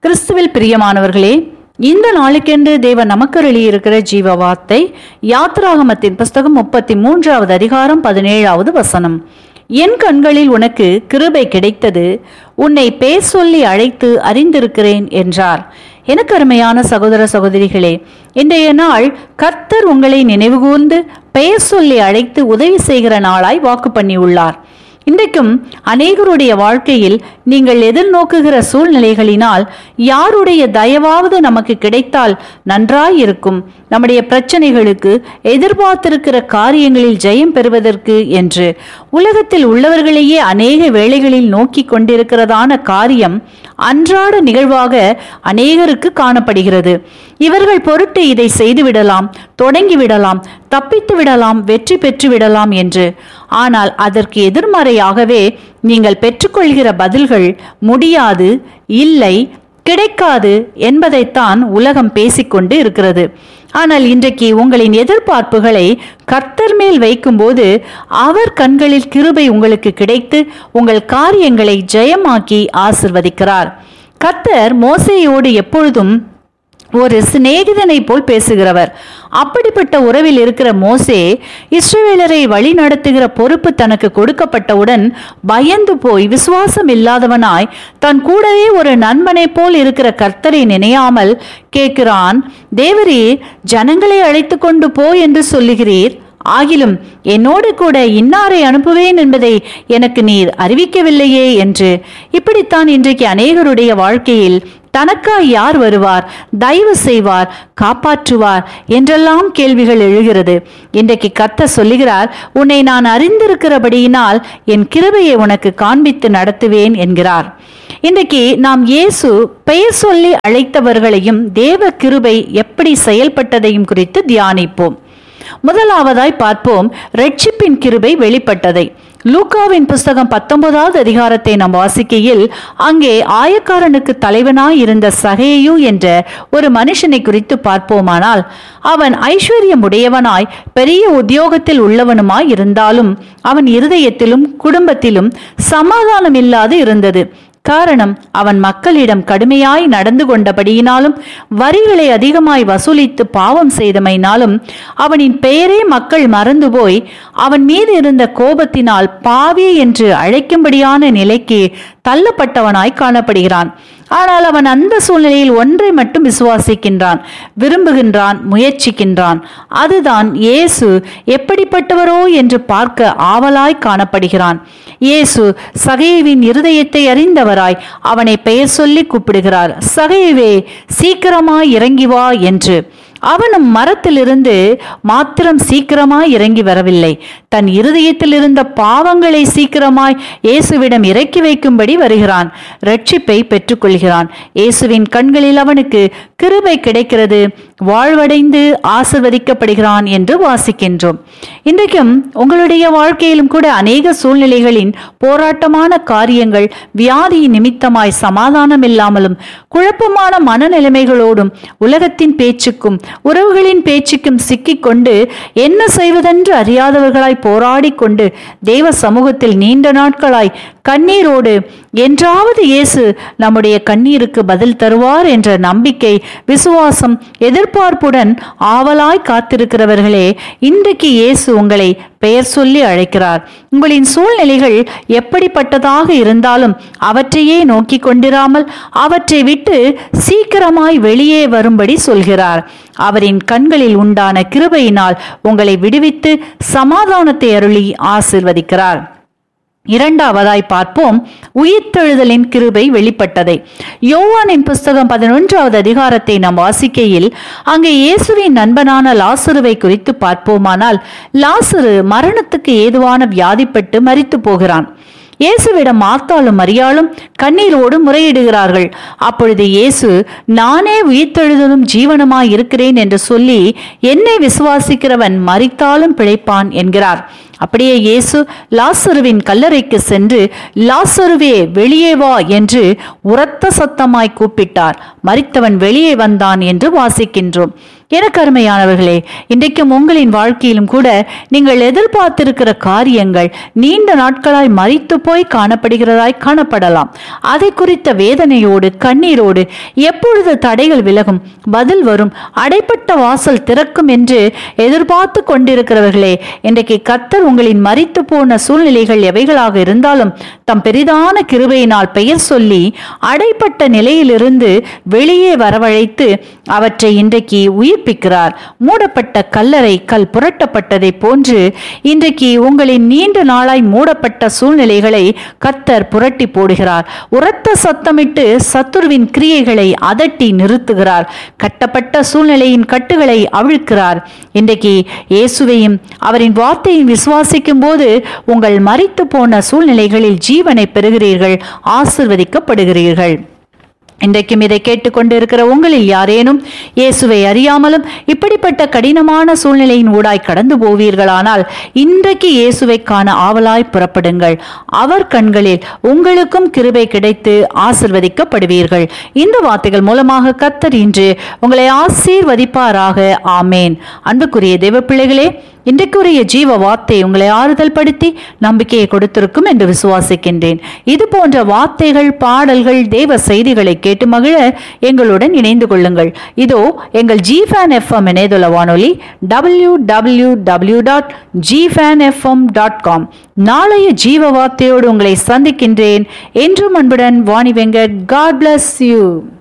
கிறிஸ்துவில் பிரியமானவர்களே இந்த நாளுக்கென்று தேவன் நமக்கு இருக்கிற ஜீவ வார்த்தை யாத்ராகமத்தின் புஸ்தகம் முப்பத்தி மூன்றாவது அதிகாரம் பதினேழாவது வசனம் என் கண்களில் உனக்கு கிருபை கிடைத்தது உன்னை பேர் சொல்லி அழைத்து அறிந்திருக்கிறேன் என்றார் எனக்கு அருமையான சகோதர சகோதரிகளே இன்றைய நாள் கர்த்தர் உங்களை நினைவுகூர்ந்து பெயர் சொல்லி அழைத்து உதவி செய்கிற நாளாய் வாக்கு பண்ணியுள்ளார் இன்றைக்கும் அநேகருடைய வாழ்க்கையில் நீங்கள் எதிர்நோக்குகிற சூழ்நிலைகளினால் யாருடைய தயவாவது நமக்கு கிடைத்தால் நன்றாயிருக்கும் நம்முடைய பிரச்சனைகளுக்கு எதிர்பார்த்திருக்கிற காரியங்களில் ஜெயம் பெறுவதற்கு என்று உலகத்தில் உள்ளவர்களையே அநேக வேளைகளில் நோக்கி கொண்டிருக்கிறதான காரியம் அன்றாட நிகழ்வாக அநேகருக்கு காணப்படுகிறது இவர்கள் பொருட்டு இதை செய்துவிடலாம் தொடங்கிவிடலாம் தப்பித்து விடலாம் வெற்றி பெற்று விடலாம் என்று ஆனால் அதற்கு எதிர்மறையாகவே நீங்கள் பெற்றுக்கொள்கிற பதில்கள் முடியாது இல்லை கிடைக்காது என்பதைத்தான் உலகம் பேசிக்கொண்டு இருக்கிறது ஆனால் இன்றைக்கு உங்களின் எதிர்பார்ப்புகளை கர்த்தர் மேல் வைக்கும்போது அவர் கண்களில் கிருபை உங்களுக்கு கிடைத்து உங்கள் காரியங்களை ஜெயமாக்கி ஆசிர்வதிக்கிறார் கர்த்தர் மோசேயோடு எப்பொழுதும் ஒரு சிநேகிதனை போல் பேசுகிறவர் அப்படிப்பட்ட உறவில் இருக்கிற மோசே இஸ்ரவேலரை வழி நடத்துகிற பொறுப்பு தனக்கு கொடுக்கப்பட்டவுடன் பயந்து போய் விசுவாசம் இல்லாதவனாய் தன் கூடவே ஒரு நண்பனை போல் இருக்கிற கர்த்தரை நினையாமல் கேட்கிறான் தேவரீர் ஜனங்களை அழைத்து கொண்டு போ என்று சொல்லுகிறீர் ஆகிலும் என்னோடு கூட இன்னாரை அனுப்புவேன் என்பதை எனக்கு நீர் அறிவிக்கவில்லையே என்று இப்படித்தான் இன்றைக்கு அநேகருடைய வாழ்க்கையில் தனக்காய் யார் வருவார் தயவு செய்வார் காப்பாற்றுவார் என்றெல்லாம் கேள்விகள் எழுகிறது இன்றைக்கு கத்த சொல்லுகிறார் உன்னை நான் அறிந்திருக்கிறபடியினால் என் கிருபையை உனக்கு காண்பித்து நடத்துவேன் என்கிறார் இன்றைக்கு நாம் இயேசு பெயர் சொல்லி அழைத்தவர்களையும் தேவ கிருபை எப்படி செயல்பட்டதையும் குறித்து தியானிப்போம் முதலாவதாய் பார்ப்போம் ரட்சிப்பின் கிருபை வெளிப்பட்டதை லூக்காவின் புஸ்தகம் பத்தொன்பதாவது அதிகாரத்தை நாம் வாசிக்கையில் அங்கே ஆயக்காரனுக்கு தலைவனாய் இருந்த சகேயு என்ற ஒரு மனுஷனை குறித்து பார்ப்போமானால் அவன் ஐஸ்வர்யம் உடையவனாய் பெரிய உத்தியோகத்தில் உள்ளவனுமாய் இருந்தாலும் அவன் இருதயத்திலும் குடும்பத்திலும் சமாதானம் இல்லாது இருந்தது காரணம் அவன் மக்களிடம் கடுமையாய் நடந்து கொண்டபடியினாலும் வரிகளை அதிகமாய் வசூலித்து பாவம் செய்தமையினாலும் அவனின் பெயரே மக்கள் மறந்து போய் அவன் மீது இருந்த கோபத்தினால் பாவி என்று அழைக்கும்படியான நிலைக்கு தள்ளப்பட்டவனாய் காணப்படுகிறான் ஆனால் அவன் அந்த சூழ்நிலையில் ஒன்றை மட்டும் விசுவாசிக்கின்றான் விரும்புகின்றான் முயற்சிக்கின்றான் அதுதான் இயேசு எப்படிப்பட்டவரோ என்று பார்க்க ஆவலாய் காணப்படுகிறான் இயேசு சகைவின் இருதயத்தை அறிந்தவராய் அவனை பெயர் சொல்லி கூப்பிடுகிறார் சகைவே சீக்கிரமாய் இறங்கி வா என்று அவனும் மரத்திலிருந்து மாத்திரம் சீக்கிரமாய் இறங்கி வரவில்லை தன் இருதயத்தில் இருந்த பாவங்களை சீக்கிரமாய் இயேசுவிடம் இறக்கி வைக்கும்படி வருகிறான் ரட்சிப்பை பெற்றுக்கொள்கிறான் இயேசுவின் கண்களில் அவனுக்கு கிருபை கிடைக்கிறது வாழ்வடைந்து ஆசிர்வதிக்கப்படுகிறான் என்று வாசிக்கின்றோம் இன்றைக்கும் உங்களுடைய வாழ்க்கையிலும் கூட அநேக சூழ்நிலைகளின் போராட்டமான காரியங்கள் வியாதி நிமித்தமாய் சமாதானம் இல்லாமலும் குழப்பமான மனநிலைமைகளோடும் உலகத்தின் பேச்சுக்கும் உறவுகளின் பேச்சுக்கும் சிக்கிக்கொண்டு என்ன செய்வதென்று அறியாதவர்களாய் போராடி கொண்டு தேவ சமூகத்தில் நீண்ட நாட்களாய் கண்ணீரோடு என்றாவது இயேசு நம்முடைய கண்ணீருக்கு பதில் தருவார் என்ற நம்பிக்கை விசுவாசம் எதிர்பார்ப்புடன் ஆவலாய் காத்திருக்கிறவர்களே இன்றைக்கு இயேசு உங்களை பெயர் சொல்லி அழைக்கிறார் உங்களின் சூழ்நிலைகள் எப்படிப்பட்டதாக இருந்தாலும் அவற்றையே நோக்கி கொண்டிராமல் அவற்றை விட்டு சீக்கிரமாய் வெளியே வரும்படி சொல்கிறார் அவரின் கண்களில் உண்டான கிருபையினால் உங்களை விடுவித்து சமாதானத்தை அருளி ஆசிர்வதிக்கிறார் இரண்டாவதாய் பார்ப்போம் உயிர்த்தெழுதலின் கிருபை வெளிப்பட்டதை யோவானின் புஸ்தகம் பதினொன்றாவது அதிகாரத்தை நாம் வாசிக்கையில் அங்கே இயேசுவின் நண்பனான லாசருவை குறித்து பார்ப்போமானால் லாசரு மரணத்துக்கு ஏதுவான வியாதிப்பட்டு மரித்து போகிறான் இயேசுவிடம் மார்த்தாலும் மரியாளும் கண்ணீரோடு முறையிடுகிறார்கள் அப்பொழுது இயேசு நானே உயிர்த்தெழுதலும் ஜீவனமாய் இருக்கிறேன் என்று சொல்லி என்னை விசுவாசிக்கிறவன் மரித்தாலும் பிழைப்பான் என்கிறார் அப்படியே இயேசு லாசருவின் கல்லறைக்கு சென்று லாசருவே வெளியே வா என்று உரத்த சத்தமாய் கூப்பிட்டார் மரித்தவன் வெளியே வந்தான் என்று வாசிக்கின்றோம் எனக்கு அருமையானவர்களே இன்றைக்கும் உங்களின் வாழ்க்கையிலும் கூட நீங்கள் எதிர்பார்த்திருக்கிற காரியங்கள் நீண்ட நாட்களாய் மறித்து போய் காணப்படுகிறதாய் காணப்படலாம் அதை குறித்த வேதனையோடு கண்ணீரோடு எப்பொழுது தடைகள் விலகும் பதில் வரும் அடைப்பட்ட வாசல் திறக்கும் என்று எதிர்பார்த்து கொண்டிருக்கிறவர்களே இன்றைக்கு கத்தர் உங்களின் மறித்து போன சூழ்நிலைகள் எவைகளாக இருந்தாலும் தம் பெரிதான கிருபையினால் பெயர் சொல்லி அடைப்பட்ட நிலையிலிருந்து வெளியே வரவழைத்து அவற்றை இன்றைக்கு உயிர்ப்பிக்கிறார் மூடப்பட்ட கல்லறை கல் புரட்டப்பட்டதை போன்று இன்றைக்கு உங்களின் நீண்ட நாளாய் மூடப்பட்ட சூழ்நிலைகளை கத்தர் புரட்டி போடுகிறார் உரத்த சத்தமிட்டு சத்துருவின் கிரியைகளை அதட்டி நிறுத்துகிறார் கட்டப்பட்ட சூழ்நிலையின் கட்டுகளை அவிழ்க்கிறார் இன்றைக்கு இயேசுவையும் அவரின் வார்த்தையும் விசுவாசிக்கும் போது உங்கள் மறித்து போன சூழ்நிலைகளில் ஜீவனை பெறுகிறீர்கள் ஆசிர்வதிக்கப்படுகிறீர்கள் இன்றைக்கும் இதை கேட்டுக்கொண்டு இருக்கிற உங்களில் யாரேனும் இயேசுவை அறியாமலும் இப்படிப்பட்ட கடினமான சூழ்நிலையின் ஊடாய் கடந்து போவீர்களானால் இன்றைக்கு இயேசுவை காண ஆவலாய் புறப்படுங்கள் அவர் கண்களில் உங்களுக்கும் கிருபை கிடைத்து ஆசிர்வதிக்கப்படுவீர்கள் இந்த வார்த்தைகள் மூலமாக கத்தர் இன்று உங்களை ஆசீர்வதிப்பாராக ஆமேன் அன்புக்குரிய தேவ பிள்ளைகளே இன்றைக்குரிய ஜீவ வார்த்தை உங்களை ஆறுதல் படுத்தி நம்பிக்கையை கொடுத்திருக்கும் என்று விசுவாசிக்கின்றேன் இது போன்ற வார்த்தைகள் பாடல்கள் தேவ செய்திகளை கேட்டு மகிழ எங்களுடன் இணைந்து கொள்ளுங்கள் இதோ எங்கள் ஜிஃபேன் எஃப்எம் இணையதள வானொலி டபிள்யூ டபிள்யூ டபிள்யூ டாட் ஜிஃபேன் எஃப்எம் டாட் காம் நாளைய ஜீவ வார்த்தையோடு உங்களை சந்திக்கின்றேன் என்றும் அன்புடன் Vani Venkat God bless you